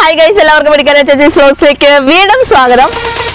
Hi guys എല്ലാവർക്കും medical ചേച്ചി സ്ലോട്സിലേക്ക് വീണ്ടും സ്വാഗതം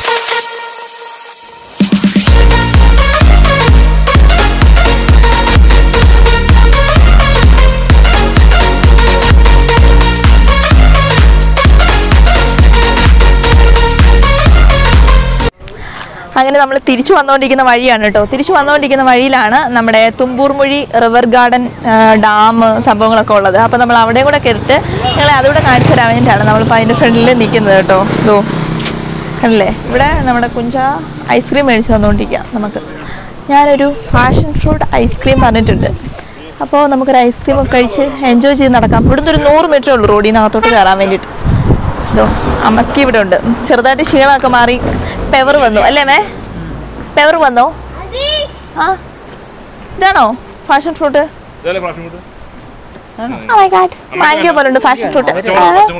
അങ്ങനെ നമ്മൾ തിരിച്ചു വന്നുകൊണ്ടിരിക്കുന്ന വഴിയാണ് കേട്ടോ തിരിച്ചു വന്നുകൊണ്ടിരിക്കുന്ന വഴിയിലാണ് നമ്മുടെ തുമ്പൂർമൊഴി റിവർ ഗാർഡൻ ഡാം സംഭവങ്ങളൊക്കെ ഉള്ളത് അപ്പോൾ നമ്മൾ അവിടെ കൂടെ കയറിട്ട് ഞങ്ങളെ അതുകൂടെ കാണിച്ചു തരാൻ വേണ്ടിയിട്ടാണ് നമ്മളിപ്പോൾ അതിൻ്റെ ഫ്രണ്ടിൽ നിൽക്കുന്നത് കേട്ടോ ഇതോ അല്ലേ ഇവിടെ നമ്മുടെ കുഞ്ച ഐസ്ക്രീം മേടിച്ച് തന്നുകൊണ്ടിരിക്കുക നമുക്ക് ഞാനൊരു ഫാഷൻ ഫ്രൂട്ട് ഐസ്ക്രീം പറഞ്ഞിട്ടുണ്ട് അപ്പോൾ നമുക്കൊരു ഐസ്ക്രീം ഒക്കെ കഴിച്ച് എൻജോയ് ചെയ്ത് നടക്കാം ഇവിടുന്ന് ഒരു നൂറ് മീറ്ററേ ഉള്ളൂ റോഡിനകത്തോട്ട് കയറാൻ വേണ്ടിയിട്ട് ഇതോ അമ്മസ്കി ഇവിടെ ഉണ്ട് ചെറുതായിട്ട് ക്ഷീണമൊക്കെ മാറി പെവർ വന്നു അല്ലേ മേ പെവർ വന്നോ ആ ഇതാണോ ഫാഷൻ ഫ്രൂട്ട് ഇതല്ലേ പ്രാവശ്യം കൊണ്ട് ഓ മൈ ഗാഡ് മാംഗോ പോലെ ഉണ്ട് ഫാഷൻ ഫ്രൂട്ട് പച്ചമുളക്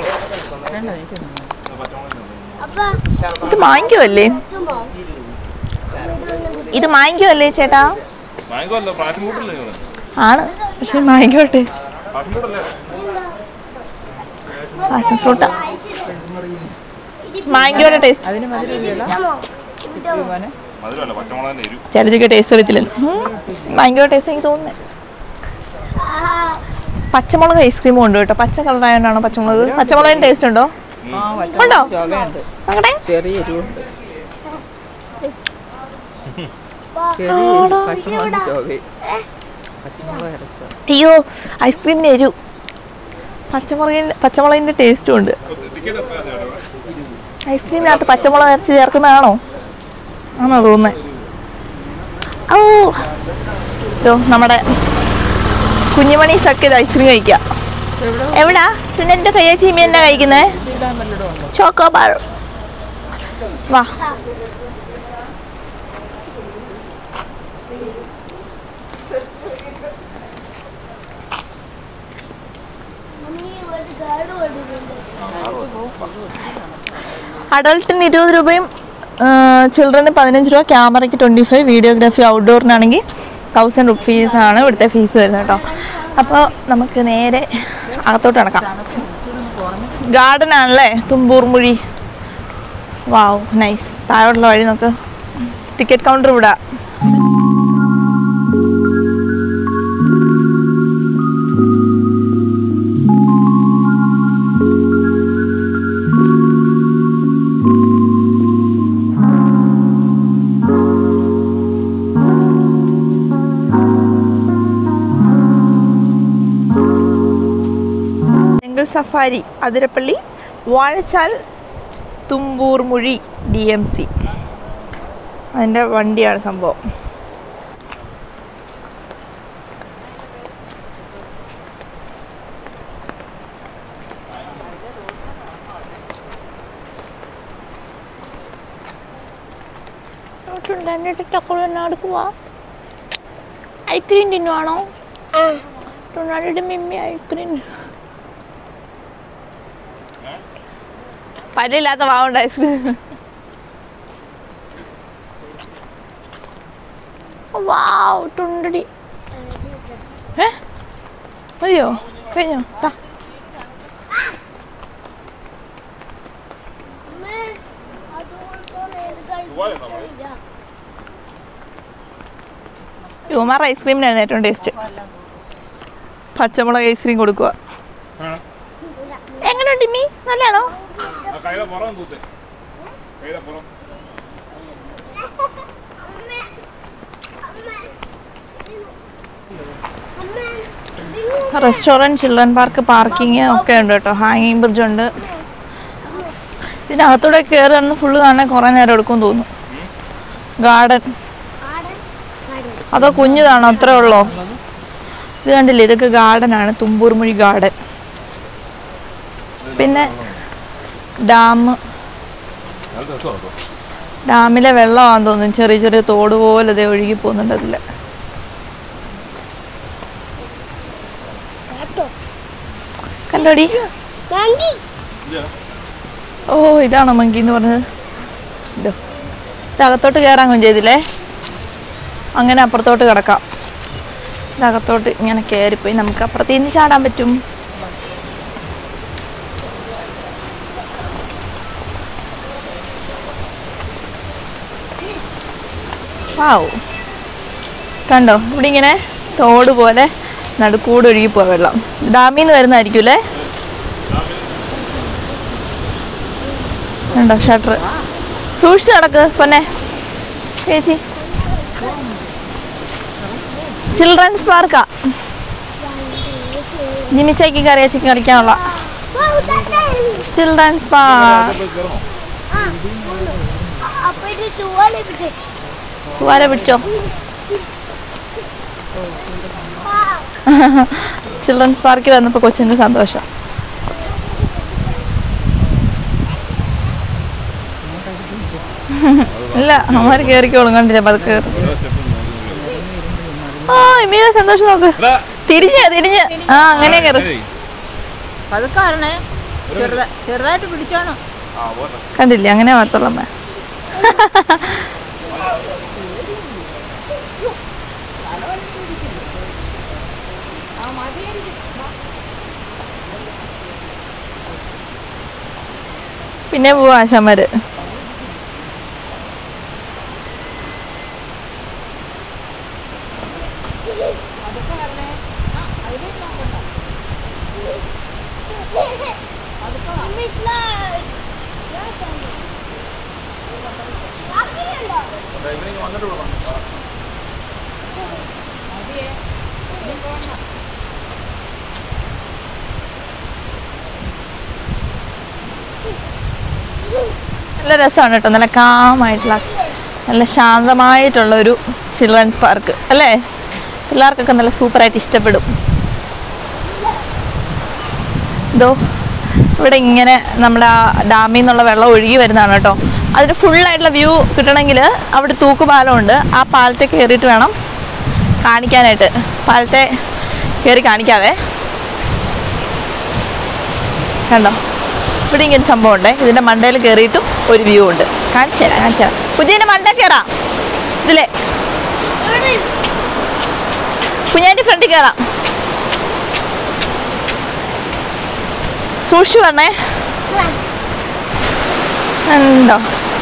പച്ചമുളക് ഇത് മാംഗോ അല്ലേ ഇത് മാംഗോ അല്ലേ ചേട്ടാ മാംഗോ അല്ല പ്രാഷൻ കൂട്ടല്ലേ നിങ്ങൾ ആണ് പക്ഷെ മാംഗോ ടേസ്റ്റ് പ്രാഷൻ കൂട്ടല്ലേ ഫാഷൻ ഫ്രൂട്ടാ മാംഗോയുടെ ടേസ്റ്റ് മധുരമല്ല പച്ചമുളകിന്റെ എരു ചിലതൊക്കെ ടേസ്റ്റ് വരത്തില്ല മാംഗോ ടേസ്റ്റ് എനിക്ക് തോന്നുന്നത് പച്ചമുളക് ഐസ്ക്രീമും ഉണ്ട് കേട്ടോ പച്ച കളറായോണ്ടാണോ പച്ചമുളക് പച്ചമുളകിന് ടേസ്റ്റ് ഉണ്ടോ ഉണ്ടോ നോക്കട്ടെ ചെറിയ എരിവുണ്ട് ചെറിയ എരിവ് പച്ചമുളക് ചോവയും പച്ചമുളക് അരച്ച അയ്യോ ഐസ്ക്രീമിന് എരു പച്ചമുളകിന് പച്ചമുളകിന്റെ ടേസ്റ്റും ഉണ്ട് ടിക്കറ്റ് എത്ര ഐസ്ക്രീമിനകത്ത് പച്ചമുളക് അരച്ച് ചേർക്കുന്നതാണോ ആണോ തോന്നുന്നത് ഓ ഇതോ നമ്മുടെ കുഞ്ഞുമണി സക്കിയത് ഐസ്ക്രീം കഴിക്കാം എവിടാ പിന്നെ എന്റെ കയ്യെ ചീമി എന്നാ കഴിക്കുന്നേ ചോക്കോ ബാർ വാ അഡൾട്ടിന് ഇരുപത് രൂപയും ചിൽഡ്രന് പതിനഞ്ച് രൂപ ക്യാമറയ്ക്ക് ട്വൻറ്റി ഫൈവ് വീഡിയോഗ്രാഫി ഔട്ട്ഡോറിനാണെങ്കിൽ തൗസൻഡ് റുപ്പീസ് ആണ് ഇവിടുത്തെ ഫീസ് വരുന്നത് കേട്ടോ അപ്പോൾ നമുക്ക് നേരെ അകത്തോട്ട് നടക്കാം ഗാർഡൻ ആണല്ലേ തുമ്പൂർമുഴി വാവ് നൈസ് താഴോട്ടുള്ള വഴി നമുക്ക് ടിക്കറ്റ് കൗണ്ടർ ഇവിടെ jungle safari Athirappilly Vazhachal Thumboormuzhi D M C അതിൻ്റെ വണ്ടിയാണ് സംഭവം നടക്കുവാ ഐസ്ക്രീം തിന്നുവാണോ ടൊണാൾഡ് മിമ്മി ഐസ്ക്രീം പല്ലില്ലാത്ത പാവുണ്ട് ഐസ്ക്രീം വാവ് തുണ്ടടി ഏ മതിയോ കഴിഞ്ഞോ ദാ. യുമാർ ഐസ്ക്രീമിനായിരുന്നു ഏറ്റവും ടേസ്റ്റ് പച്ചമുളക് ഐസ്ക്രീം കൊടുക്കുക എങ്ങനെയുണ്ട് മീ നല്ലതാണോ ആ കൈയുടെ പുറം കൂത്ത് കൈയുടെ പുറം റെസ്റ്റോറൻറ്റ് ചിൽഡ്രൻ പാർക്ക് പാർക്കിങ് ഒക്കെ ഉണ്ട് കേട്ടോ ഹാങ്ങിങ് ബ്രിഡ്ജ് ഉണ്ട് ഇതിനകത്തൂടെ കയറുന്ന ഫുള്ള് കാണാൻ കുറേ നേരം എടുക്കും തോന്നുന്നു ഗാർഡൻ അതോ കുഞ്ഞിതാണോ അത്രേ ഉള്ളോ ഇത് കണ്ടില്ലേ ഇതൊക്കെ ഗാർഡൻ ആണ് തുമ്പൂർമുഴി ഗാർഡൻ പിന്നെ ഡാം ഡാമിലെ വെള്ളമാണെന്ന് തോന്നുന്നു ചെറിയ ചെറിയ തോട് പോലെ ദേ ഒഴുകി പോകുന്നുണ്ട് അതിൽ കണ്ടോടി ഓ ഇതാണോ മങ്കി എന്ന് പറഞ്ഞത് ഇതോ ഇത് അകത്തോട്ട് കയറാൻ ചെയ്തില്ലേ അങ്ങനെ അപ്പുറത്തോട്ട് കിടക്കാം ഇതകത്തോട്ട് ഇങ്ങനെ കയറിപ്പോയി നമുക്ക് അപ്പുറത്ത് നിന്ന് ചാടാൻ പറ്റും വാവ് കണ്ടോ ഇവിടെ ഇങ്ങനെ തോട് പോലെ നടുക്കൂട് ഒഴുകി പോവാ വെള്ളം ഡാമിൽ നിന്ന് വരുന്നതായിരിക്കും അല്ലേ കണ്ടോ ഷട്ടർ സൂക്ഷിച്ച് നടക്ക് പൊന്നെ ചേച്ചി ചിൽഡ്രൻസ് പാർക്കാ ജിമിച്ചയ്ക്ക് കറിയച്ചി കളിക്കാനുള്ള ചിൽഡ്രൻസ് പാർക്ക് അപ്പൊ ഇത് ചുവല പിടിച്ചേ വര പിടിച്ചോ ചിൽഡ്രൻസ് പാർക്കിൽ വന്നപ്പോൾ കൊച്ചിൻ്റെ സന്തോഷം ഇല്ല അവന്മാർ കയറിക്കോളും കണ്ടില്ല പതുക്കെ കയറി ആ ഇമ്മീന സന്തോഷം നോക്ക് തിരിഞ്ഞ് തിരിഞ്ഞ് ആ അങ്ങനെ കയറി പതുക്കാരണേ ചെറുതാ ചെറുതായിട്ട് പിടിച്ചോണം കണ്ടില്ലേ അങ്ങനെ വാർത്തുള്ളമ്മ പിന്നെ പോവാ ആശാന്മാര് നല്ല രസമാണ് കേട്ടോ നല്ല കാമായിട്ടുള്ള നല്ല ശാന്തമായിട്ടുള്ള ഒരു ചിൽഡ്രൻസ് പാർക്ക് അല്ലേ പിള്ളേർക്കൊക്കെ നല്ല സൂപ്പറായിട്ട് ഇഷ്ടപ്പെടും ഇതോ ഇവിടെ ഇങ്ങനെ നമ്മുടെ ആ ഡാമിൽ നിന്നുള്ള വെള്ളം ഒഴുകി വരുന്നതാണ് കേട്ടോ അതിന് ഫുള്ളായിട്ടുള്ള വ്യൂ കിട്ടണമെങ്കിൽ അവിടെ തൂക്കുപാലമുണ്ട് ആ പാലത്തെ കയറിയിട്ട് വേണം കാണിക്കാനായിട്ട് പാലത്തെ കയറി കാണിക്കാവേ കണ്ടോ ഇവിടെ ഇങ്ങനെ സംഭവം ഉണ്ട് ഇതിന്റെ മണ്ടയിൽ കയറിയിട്ടും ഒരു വ്യൂ ഉണ്ട് കാണിച്ചു തരാം കാണിച്ചു തരാം കുഞ്ഞിന്റെ മണ്ട കയറാം ഇതിലെ കുഞ്ഞാൻ്റെ ഫ്രണ്ടിൽ കയറാം സൂക്ഷിച്ചു പറഞ്ഞേ ഉണ്ടോ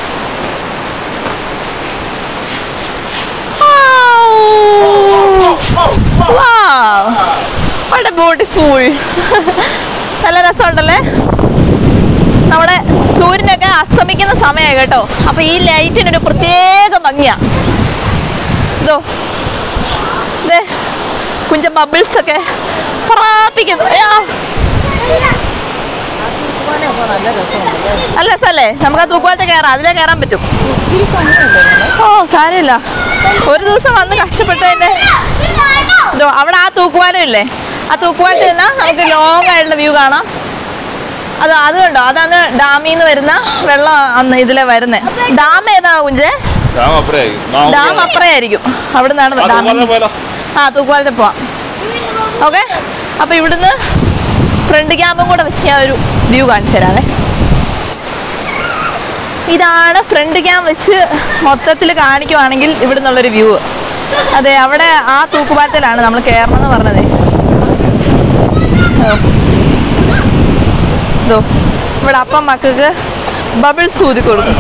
വളരെ ബ്യൂട്ടിഫുൾ നല്ല രസമുണ്ടല്ലേ നമ്മുടെ സൂര്യനൊക്കെ അസ്തമിക്കുന്ന സമയമായി കേട്ടോ അപ്പൊ ഈ ലൈറ്റിനൊരു പ്രത്യേക ഭംഗിയാ ഇതോ ദേ കുഞ്ച ബബിൾസ് ഒക്കെ പ്രാപിക്കുന്നു അയ്യോ നല്ല രസമുണ്ടല്ലേ നല്ല രസമല്ലേ നമുക്ക് ആ തൂക്കുപാലത്തെ കയറാം അതിലേ കയറാൻ പറ്റും ഒത്തിരി സമയമല്ലേ മോളെ? ഓ സാരമില്ല ഒരു ദിവസം വന്ന് കഷ്ടപ്പെട്ടതിന്റെ ഇതോ അവിടെ ആ തൂക്കുപാലം ഇല്ലേ ആ തൂക്കുപാലത്തിൽ നിന്നാൽ നമുക്ക് ലോങ് ആയിട്ടുള്ള വ്യൂ കാണാം അത് അത് കണ്ടോ അതാണ് ഡാമിൽ നിന്ന് വരുന്ന വെള്ളം അന്ന് ഇതിലെ വരുന്നത് ഡാം ഏതാ കുഞ്ചേ ഡാം അപ്പുറയായി ഡാം അപ്പുറയായിരിക്കും അവിടെ നിന്നാണ് ഡാം പോയാലോ ആ തൂക്കുപാലത്തിൽ പോവാം ഓക്കെ അപ്പൊ ഇവിടുന്ന് ഫ്രണ്ട് ക്യാമ്പും കൂടെ വെച്ച് ഞാൻ ഒരു വ്യൂ കാണിച്ചു തരാവേ ഇതാണ് ഫ്രണ്ട് ക്യാം വെച്ച് മൊത്തത്തിൽ കാണിക്കുവാണെങ്കിൽ ഇവിടെ നിന്നുള്ളൊരു വ്യൂ അതെ അവിടെ ആ തൂക്കുപാലത്തിലാണ് നമ്മൾ കയറണം എന്ന് പറഞ്ഞതേ ഓ. ഇതോ ഇവിടെ അപ്പം മക്കൾക്ക് ബബിൾസ് ഊതി കൊടുക്കും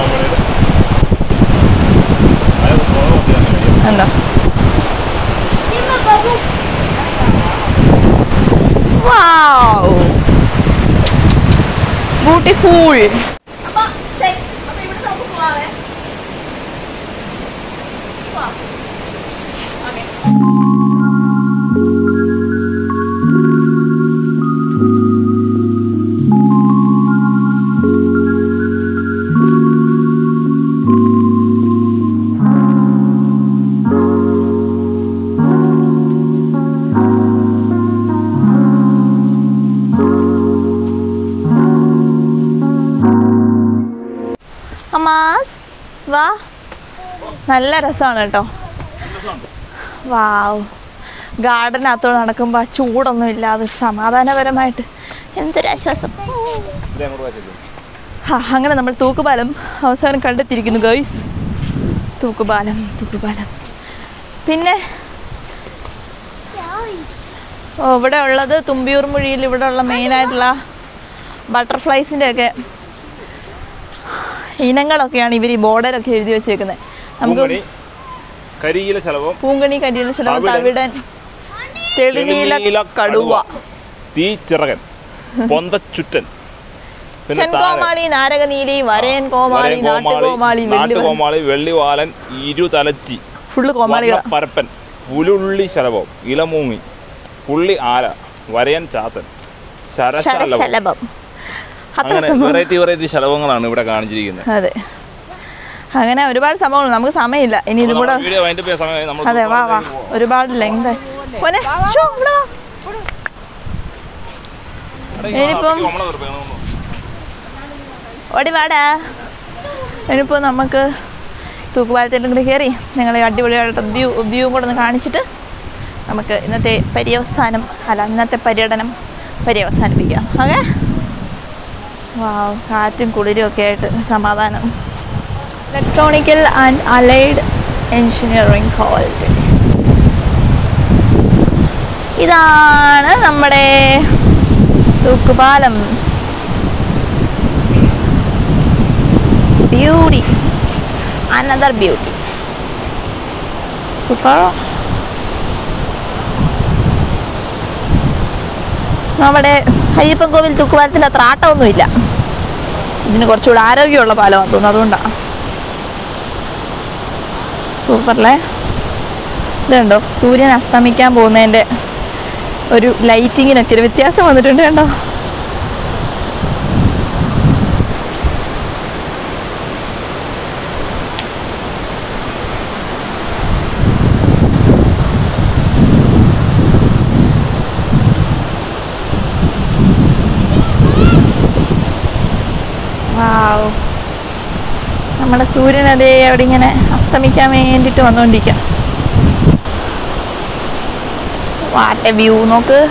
എന്താ വാവ് ബ്യൂട്ടിഫുൾ അമ്മാസ് വാ നല്ല രസമാണ് കേട്ടോ വാവ് ഗാർഡനകത്തോട് നടക്കുമ്പോൾ ആ ചൂടൊന്നും ഇല്ലാതെ സമാധാനപരമായിട്ട് എന്തൊരാശ്വാസം ആ അങ്ങനെ നമ്മൾ തൂക്കുപാലം അവസാനം കണ്ടെത്തിയിരിക്കുന്നു ഗേയ്സ് തൂക്കുപാലം തൂക്കുപാലം പിന്നെ ഓ, ഇവിടെ ഉള്ളത് തുമ്പിയൂർ മുഴിയിൽ ഇവിടെ ഉള്ള മെയിനായിട്ടുള്ള ബട്ടർഫ്ലൈസിൻ്റെ ഒക്കെ ഇനങ്ങളൊക്കെയാണ് ഇവർ ഈ ബോർഡറൊക്കെ എഴുതി വെച്ചേക്കുന്നത് നമുക്ക് കരിയില ശലഭം പൂങ്കണി കരിയില ശലഭം തവിടൻ. തവിടൻ തെളിനീല കടുവ തീ ചിറകൻ പൊന്തച്ചുറ്റൻ പിന്നെ താര ചെൻകോമാളി നാരകനീലി വരയൻ കോമാളി വരയൻ കോമാളി, നാട്ടുകോമാളി വെള്ളിവൻ നാട്ടുകോമാളി വെള്ളിവാലൻ ഇരുതലച്ചി ഫുള്ള് കോമാളികൾ പരപ്പൻ പുലുള്ളി ശലഭം ഇളമൂങ്ങി പുള്ളി ആല വരയൻ ചാത്തൻ ശരശലഭം ശലഭം അത്ര അങ്ങനെ സംഭവം വെറൈറ്റി വെറൈറ്റി ശലഭങ്ങളാണ് ഇവിടെ കാണിച്ചിരിക്കുന്നത് അതെ അങ്ങനെ ഒരുപാട് സംഭവങ്ങൾ നമുക്ക് സമയമില്ല ഇനി ഇതും കൂടെ വീഡിയോ വൈൻഡപ്പ് ചെയ്യാൻ സമയമായി നമ്മൾ അതെ വാ വാ ഒരുപാട് ലെങ്ത് പോനെ ഷോ ഇവിടെ വാ ഇനിയിപ്പം- ഓടി വാടാ ഇനിയിപ്പോൾ നമുക്ക് തൂക്കുപാലത്തിലും കൂടി കയറി നിങ്ങളെ അടിപൊളിയായിട്ട് വ്യൂ വ്യൂ കൂടെ ഒന്ന് കാണിച്ചിട്ട് നമുക്ക് ഇന്നത്തെ പര്യവസാനം അല്ല ഇന്നത്തെ പര്യടനം പര്യവസാനിപ്പിക്കാം ഓക്കെ വാവ് കാറ്റും കുളിരും ഒക്കെ ആയിട്ട് സമാധാനം electronical and allied engineering college ഇതാണ് നമ്മുടെ തൂക്കുപാലം ബ്യൂട്ടി അനദർ ബ്യൂട്ടി സൂപ്പർ നമ്മുടെ അയ്യപ്പൻ കോവിൽ തൂക്കുപാലത്തിൽ അത്ര ആട്ടമൊന്നുമില്ല ഇതിന് കുറച്ചുകൂടെ ആരോഗ്യമുള്ള പാലമാണെന്ന് തോന്നുന്നു അതുകൊണ്ടാണ് സൂപ്പറല്ലേ ഇതുണ്ടോ സൂര്യൻ അസ്തമിക്കാൻ പോകുന്നതിൻ്റെ ഒരു ലൈറ്റിങ്ങിനൊക്കെ ഒരു വ്യത്യാസം വന്നിട്ടുണ്ട് കണ്ടോ വാവ് നമ്മുടെ സൂര്യൻ അതേ അവിടെ ഇങ്ങനെ അസ്തമിക്കാൻ വേണ്ടിയിട്ട് വന്നുകൊണ്ടിരിക്കാം വാട്ടെ വ്യൂ നോക്ക്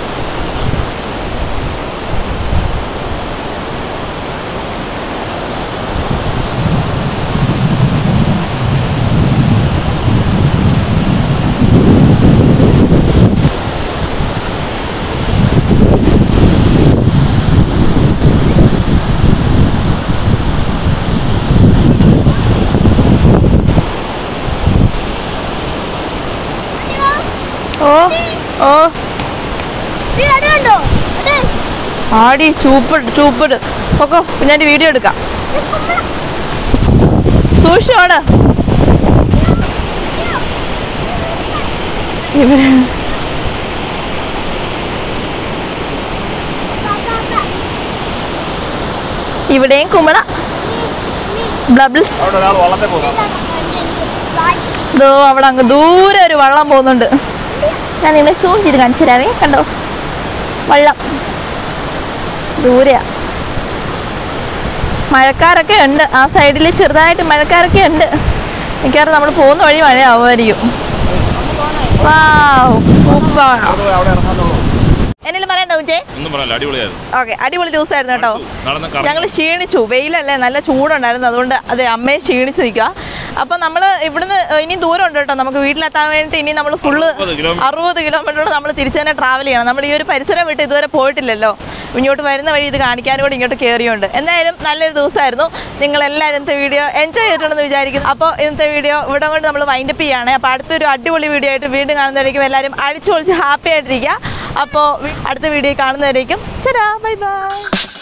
ഓ ഓ നീ അത് കണ്ടോ അത് ആടി ചൂപ്പിട് ചൂപ്പിട് പൊക്കോ ഞാൻ വീഡിയോ എടുക്കാം സൂക്ഷിച്ചോട് ഇവിടെ ഇവിടെയും കുമ്പള ബ്ലബിൾസ് അവിടെ ഒരാൾ വള്ളത്തെ പോകുന്നു ദോ അവിടെ അങ്ങ് ദൂരെ ഒരു വള്ളം പോകുന്നുണ്ട് ഞാൻ നിന്നെ സൂം ചെയ്ത് കാണിച്ചു തരാവേ കണ്ടോ വള്ളം ദൂരെയാ മഴക്കാരൊക്കെ ഉണ്ട് ആ സൈഡിൽ ചെറുതായിട്ട് മഴക്കാരൊക്കെ ഉണ്ട് മിക്കവാറും നമ്മൾ പോകുന്ന വഴി മഴയാവുമായിരിക്കും വാവ് സൂപ്പർ അവിടെ ഇറങ്ങാന്നുള്ളൂ എന്തെങ്കിലും പറയണ്ടോ ഉച്ചേ ഒന്നും പറയല്ല അടിപൊളിയായിരുന്നു ഓക്കെ അടിപൊളി ദിവസമായിരുന്നു കേട്ടോ നടന്ന് ഞങ്ങൾ ക്ഷീണിച്ചു വെയിലല്ലേ നല്ല ചൂടുണ്ടായിരുന്നു അതുകൊണ്ട് അതെ അമ്മയെ ക്ഷീണിച്ച് നിൽക്കുക അപ്പം നമ്മൾ ഇവിടുന്ന് ഇനി ദൂരം ഉണ്ട് കേട്ടോ നമുക്ക് വീട്ടിലെത്താൻ വേണ്ടിയിട്ട് ഇനി നമ്മൾ ഫുള്ള് അറുപത് കിലോമീറ്റർ. അറുപത് കിലോമീറ്റർ നമ്മൾ തിരിച്ചു തന്നെ ട്രാവൽ ചെയ്യണം നമ്മൾ ഈ ഒരു പരിസരം വിട്ട് ഇതുവരെ പോയിട്ടില്ലല്ലോ ഇങ്ങോട്ട് വരുന്ന വഴി ഇത് കാണിക്കാനും കൂടി ഇങ്ങോട്ട് കയറിയുണ്ട് എന്തായാലും നല്ലൊരു ദിവസമായിരുന്നു നിങ്ങൾ എല്ലാവരും ഇന്നത്തെ വീഡിയോ എൻജോയ് ചെയ്തിട്ടുണ്ടെന്ന് വിചാരിക്കുന്നു അപ്പോൾ ഇന്നത്തെ വീഡിയോ ഇവിടെ കൊണ്ട് നമ്മൾ വൈൻഡപ്പ് ചെയ്യുകയാണ് അപ്പോൾ അടുത്തൊരു അടിപൊളി വീഡിയോ ആയിട്ട് വീണ്ടും കാണുന്നതായിരിക്കും എല്ലാവരും അടിച്ചു പൊളിച്ച് ഹാപ്പി ആയിട്ടിരിക്കുക അപ്പോൾ അടുത്ത വീഡിയോ കാണുന്നതായിരിക്കും ചേരാ ബൈ ബൈ